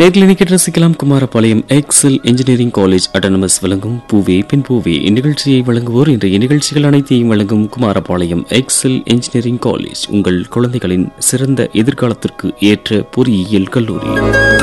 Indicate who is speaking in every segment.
Speaker 1: நேரில் நினைக்கிற ரசிக்கலாம் Kumarapalayam Excel engineering college autonomous வழங்கும் பூவே பின் பூவே இந்நிகழ்ச்சியை வழங்குவோர் இன்றைய நிகழ்ச்சிகள் அனைத்தையும் வழங்கும் குமாரபாளையம் எக்ஸல் இன்ஜினியரிங் காலேஜ் உங்கள் குழந்தைகளின் சிறந்த எதிர்காலத்திற்கு ஏற்ற பொறியியல் கல்லூரி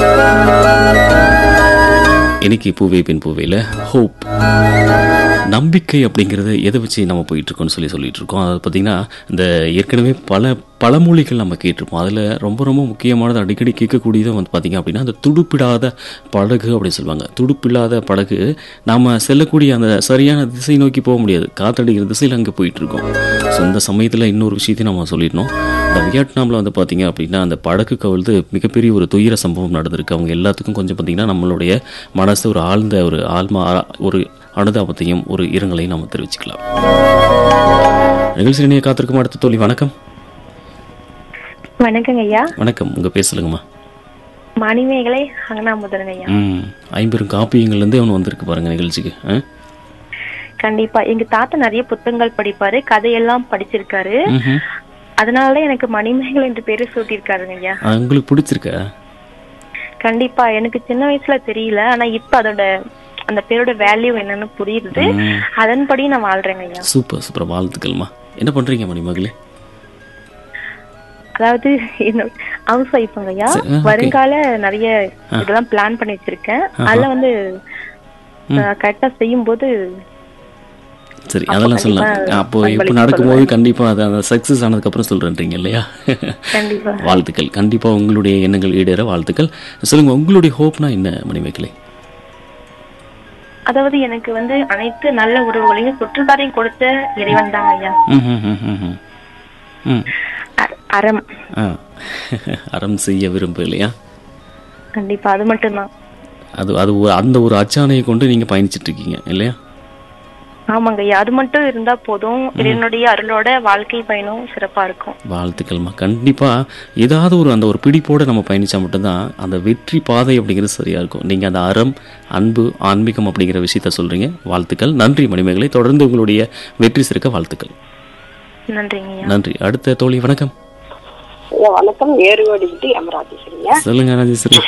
Speaker 1: இன்னைக்கு பூவே பின் பூவேல ஹோப் நம்பிக்கை அப்படிங்கிறது எதை வச்சு நம்ம போயிட்டு இருக்கோம்னு சொல்லி சொல்லிட்டு இருக்கோம் அது பார்த்தீங்கன்னா இந்த ஏற்கனவே பல பழமொழிகள் நம்ம கேட்டிருப்போம் அதில் ரொம்ப ரொம்ப முக்கியமானது அடிக்கடி கேட்கக்கூடியது வந்து பார்த்திங்க அப்படின்னா அந்த துடுப்பிடாத படகு அப்படின்னு சொல்லுவாங்க துடுப்பில்லாத படகு நாம் செல்லக்கூடிய அந்த சரியான திசை நோக்கி போக முடியாது காத்தடிக்கிற திசையில் அங்கே போயிட்டு இருக்கோம் ஸோ இந்த சமயத்தில் இன்னொரு விஷயத்தையும் நம்ம சொல்லிடணும் இந்த வியட்நாமில் வந்து பார்த்திங்க அப்படின்னா அந்த படகு கவிழ்ந்து மிகப்பெரிய ஒரு துயர சம்பவம் நடந்திருக்கு அவங்க எல்லாத்துக்கும் கொஞ்சம் பார்த்திங்கன்னா நம்மளுடைய மனசு ஒரு ஆழ்ந்த ஒரு ஆழ்மா ஒரு அனுதாபத்தையும் ஒரு இரங்கலையும் நாம் தெரிவிச்சுக்கலாம் நிகழ்ச்சி நினைய காத்திருக்கும் அடுத்த தோழி வணக்கம்
Speaker 2: வணக்கங்க ஐயா
Speaker 1: வணக்கம் உங்கள் பேர் சொல்லுங்கம்மா
Speaker 2: மணிமேகலை அங்கனாமுதன் ஐயா
Speaker 1: ம் ஐம்பெரும் காப்பியங்கள்லேருந்து அவன் வந்திருக்கு பாருங்க நிகழ்ச்சிக்கு ஆ
Speaker 2: கண்டிப்பா எங்க தாத்தா நிறைய புத்தகங்கள் படிப்பாரு கதையெல்லாம் படிச்சிருக்காரு
Speaker 1: ம்ஹும்.
Speaker 2: அதனால எனக்கு மணிமேகலை என்று பேரு சூட்டியிருக்காருங்க ஐயா
Speaker 1: ஆ, உங்களுக்கு பிடிச்சிருக்கா
Speaker 2: கண்டிப்பா எனக்கு சின்ன வயசுல தெரியல ஆனா இப்ப அதோட அந்த பேரோட வேல்யூ என்னன்னு புரியுது
Speaker 1: ம்.
Speaker 2: அதன்படி நான் வாழ்றேங்க ஐயா
Speaker 1: சூப்பர் சூப்பர் வாழ்த்துக்கள்மா என்ன பண்ணுறீங்க மணிமகளே
Speaker 2: அதாவது என்னோட ஹவுஸ் ஒய்ஃபுங்க ஐயா
Speaker 1: சரி, ஆ, okay.
Speaker 2: வருங்கால நிறைய இதெல்லாம் பிளான் பண்ணி வச்சிருக்கேன் அதுல வந்து கரெக்டா செய்யும் போது
Speaker 1: சரி அதெல்லாம் சொல்லலாம் அப்போ இப்போ நடக்கும்போது கண்டிப்பாக அது அந்த சக்ஸஸ் ஆனதுக்கப்புறம் சொல்கிறேன்றீங்க இல்லையா
Speaker 2: கண்டிப்பா
Speaker 1: வாழ்த்துக்கள் கண்டிப்பாக உங்களுடைய எண்ணங்கள் ஈடேற வாழ்த்துக்கள் சொல்லுங்கள் உங்களுடைய ஹோப்னா என்ன மணிமேகலை
Speaker 2: அதாவது எனக்கு வந்து அனைத்து நல்ல உறவுகளையும் சுற்றுலாரையும் கொடுத்த இறைவன் தாங்க ஐயா
Speaker 1: ம் ம் ம் ம் ம் ம்
Speaker 2: அ- அறம்
Speaker 1: ஆ அறம் செய்ய விரும்பு இல்லையா
Speaker 2: கண்டிப்பா அது மட்டும்தான்
Speaker 1: அது அது ஒரு- அந்த ஒரு அச்சாணையை கொண்டு நீங்கள் பயணிச்சிட்டு இருக்கீங்க இல்லையா
Speaker 2: ஆமாங்க ஐயா அது மட்டும் இருந்தா போதும் இறைவனுடைய அருளோட வாழ்க்கை பயணம் சிறப்பா இருக்கும்
Speaker 1: வாழ்த்துக்கள்மா கண்டிப்பாக ஏதாவது ஒரு அந்த ஒரு பிடிப்போடு நம்ம பயணித்தா மட்டும்தான் அந்த வெற்றி பாதை அப்படிங்கிறது சரியாக இருக்கும் நீங்கள் அந்த அறம் அன்பு ஆன்மீகம் அப்படிங்கிற விஷயத்த சொல்கிறீங்க வாழ்த்துக்கள் நன்றி மணிமேகலை தொடர்ந்து உங்களுடைய வெற்றி சிறக்க வாழ்த்துக்கள்
Speaker 2: நன்றிங்க ஐயா
Speaker 1: நன்றி அடுத்த தோழி வணக்கம்
Speaker 3: ஐயா, வணக்கம் ஏறுவாடிக்கிட்டு அமராஜேஸ்வரிங்க
Speaker 1: சொல்லுங்க ராஜேஸ்வரி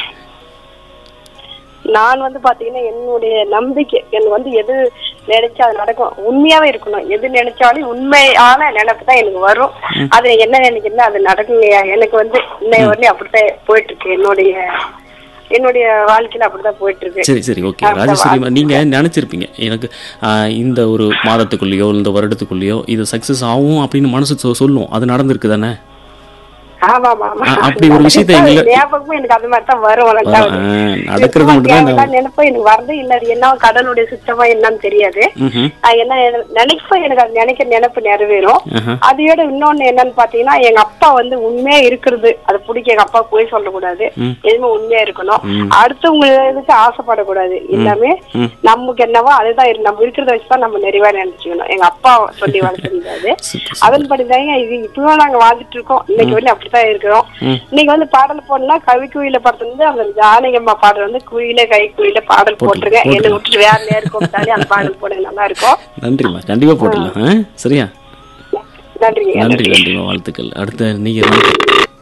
Speaker 3: நான் வந்து பாத்தீங்கன்னா என்னுடைய நம்பிக்கை எனக்கு வந்து எது நினைச்சா அது நடக்கும் உண்மையாவே இருக்கணும் எது நினைச்சாலும் உண்மையான நினைப்பு தான் எனக்கு வரும் அது என்ன நினைக்கிறேன் அது நடக்குங்கய்யா எனக்கு வந்து இன்னை வரலையும் அப்படித்தான் போயிட்டு இருக்கு என்னுடைய என்னுடைய வாழ்க்கையில அப்படிதான் போயிட்டு இருக்கு
Speaker 1: சரி சரி ஓகே ராஜேஸ்வரி நீங்கள் நினச்சிருப்பீங்க எனக்கு ஆஹ், இந்த ஒரு மாதத்துக்குள்ளேயோ இந்த வருடத்துக்குள்ளேயோ இது சக்ஸஸ் ஆகும் அப்படின்னு மனசு சொ- சொல்லும் அது நடந்திருக்கு தானே
Speaker 3: ஆமா ஆமா ஆமா
Speaker 1: ஆ, அப்படி ஒரு விஷயத்தை எங்களை-
Speaker 3: ஞாபகமும் எனக்கு அது மாதிரி தான் வரும் ரெண்டாவது
Speaker 1: ஆஹ், நடக்கிறது மட்டும்தான்
Speaker 3: தேவையில்லாத நினைப்பா எனக்கு வரது இல்ல அது என்ன கடனுடைய சுத்தமா என்னன்னு தெரியாது
Speaker 1: ம்ஹும்.
Speaker 3: நான் என்ன நினைப்ப எனக்கு அது நினைக்கிற நினைப்பு நிறைவேறும்
Speaker 1: ஆஹா.
Speaker 3: அதையோட இன்னொன்னு என்னன்னு பாத்தீங்கன்னா எங்க அப்பா வந்து உண்மையா இருக்கிறது அது பிடிக்க எங்க அப்பா போய் சொல்லக்கூடாது
Speaker 1: ம்.
Speaker 3: எதுவுமே உண்மையா இருக்கணும் அடுத்தவங்க இதுக்கு ஆசைப்படக்கூடாது எல்லாமே
Speaker 1: ம்.
Speaker 3: நமக்கு என்னவோ அதுதான் இரு- நம்ம இருக்கிறத வச்சுதான் நம்ம நிறைவா நினைச்சுக்கணும் எங்க அப்பா சொல்லி வளர்த்துருந்தாரு
Speaker 1: சூப்பர்,
Speaker 3: அதன்படி தாங்க இது இப்பவும் நாங்க வாழ்ந்துட்டு இருக்கோம் இன்னைக்கு வந்து அப்படித்தான் இருக்கிறோம் இன்னைக்கு வந்து பாடல் போடணும்னா கவி குயில படத்துல இருந்து அந்த ஜானகம்மா பாடல் வந்து குயில கை குயில பாடல் போட்டுருங்க என்ன விட்டுட்டு வேற நேரம் கூப்பிட்டாலே அந்த பாடல் போடுங்க நல்லா இருக்கும்
Speaker 1: நன்றிம்மா கண்டிப்பாக போட்டுடலாம் ஆ சரியா
Speaker 3: நன்றிங்க
Speaker 1: நன்றி நன்றிம்மா வாழ்த்துக்கள் அடுத்த நீங்கள் வணக்கம்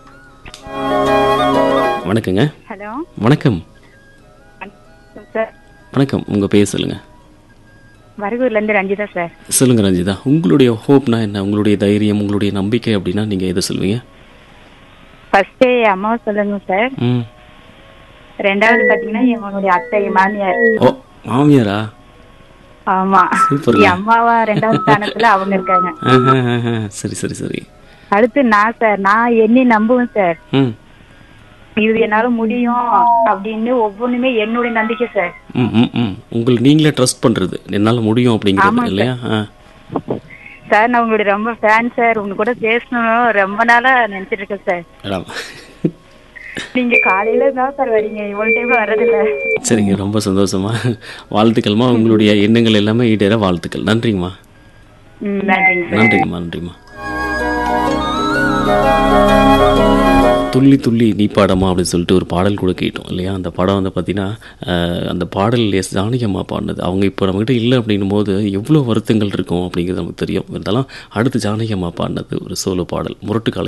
Speaker 1: வணக்கங்க
Speaker 4: ஹலோ
Speaker 1: வணக்கம்
Speaker 4: சார்
Speaker 1: வணக்கம் உங்கள் பேர் சொல்லுங்கள்
Speaker 4: வரகூர்ல இருந்து ரஞ்சிதா சார்
Speaker 1: சொல்லுங்கள் ரஞ்சிதா உங்களுடைய ஹோப்னா என்ன உங்களுடைய தைரியம் உங்களுடைய நம்பிக்கை அப்படின்னா நீங்கள் எதை சொல்லுவீங்க
Speaker 4: ஃபர்ஸ்ட் அம்மாவை சொல்லுங்க சார்
Speaker 1: ம்
Speaker 4: ரெண்டாவது பாத்தீங்கன்னா என்னுடைய அத்தை மாமியார்
Speaker 1: ஓ மாமியாரா
Speaker 4: ஆமா
Speaker 1: சூப்பர்ங்க.
Speaker 4: என் அம்மாவா ரெண்டாவது ஸ்தானத்துல அவங்க இருக்காங்க
Speaker 1: ஆஹா, ஆஹா. சரி சரி சரி
Speaker 4: அடுத்து நான் சார் நான் என்னை நம்புவேன் சார்
Speaker 1: ம்
Speaker 4: இது என்னால முடியும் அப்படின்னு ஒவ்வொன்றுமே என்னுடைய நம்பிக்கை சார்
Speaker 1: ம் ம் ம் உங்களை நீங்களே ட்ரஸ்ட் பண்ணுறது என்னால் முடியும் அப்படிங்கிறது
Speaker 4: ஆமாங்க
Speaker 1: இல்லையா ஆ
Speaker 4: சார் நான் உங்களுடைய ரொம்ப ஃபேன் சார் உங்க கூட பேசணும் ரொம்ப நாளா நினைச்சிட்டு இருக்கேன் சார்
Speaker 1: மேடம்
Speaker 4: நீங்க காலையில தான் சார் வரீங்க இவ்வளவு டைம் வர்றதில்ல
Speaker 1: சரிங்க ரொம்ப சந்தோஷமா வாழ்த்துக்கள்மா உங்களுடைய எண்ணங்கள் எல்லாமே ஈடேற வாழ்த்துக்கள் நன்றிங்கம்மா
Speaker 4: ம் நன்றிங்க சார்
Speaker 1: நன்றிங்கம்மா நன்றிம்மா துள்ளி துள்ளி நீ பாடமா அப்படின்னு சொல்லிட்டு ஒரு பாடல் கூட கேட்டோம் இல்லையா அந்த படம் வந்து பார்த்தீங்கன்னா அஹ், அந்த பாடல் எஸ் ஜானகி அம்மா பாடினது அவங்க இப்போ நம்மகிட்ட இல்லை அப்படின்னும் போது எவ்வளோ வருத்தங்கள் இருக்கும் அப்படிங்கிறது நமக்கு தெரியும் இருந்தாலும் அடுத்து ஜானகி அம்மா பாடினது ஒரு சோலோ பாடல் முரட்டுக்காலை